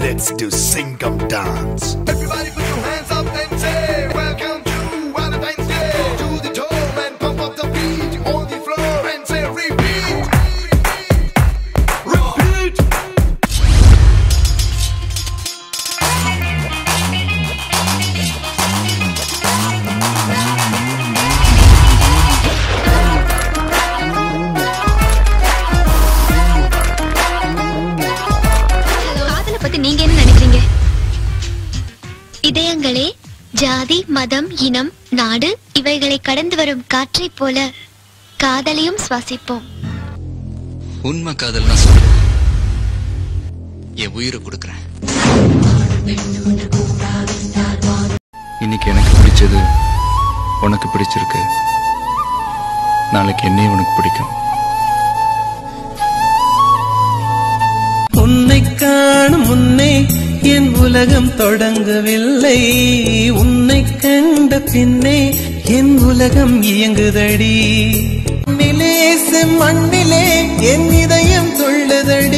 Let's do Singam dance. Everybody put your hands up and say, Welcome to Valentine's Day. To the dome and pump up the beat on the floor and say, Repeat. Repeat. காதலை பத்தி நீங்க என்ன நினைக்கிறீங்க இதயங்களே ஜாதி மதம் இனம் நாடு இவைகளை கடந்து வரும் காற்றைப் போல காதலையும் சுவாசிப்போம் உண்மை காதல்னா சொல்லு என் உயிரை கொடுக்குறேன் இன்னைக்கு எனக்கு பிடிச்சது உனக்கு பிடிச்சிருக்கு நாளைக்கு என்னையும் உனக்கு பிடிக்கும் உன்னை காணும் முன்னே என் உலகம் தொடங்கவில்லை உன்னை கண்ட பின்னே என் உலகம் இயங்குதடி நிலேசு மண்ணிலே என் இதயம் துள்ளுதடி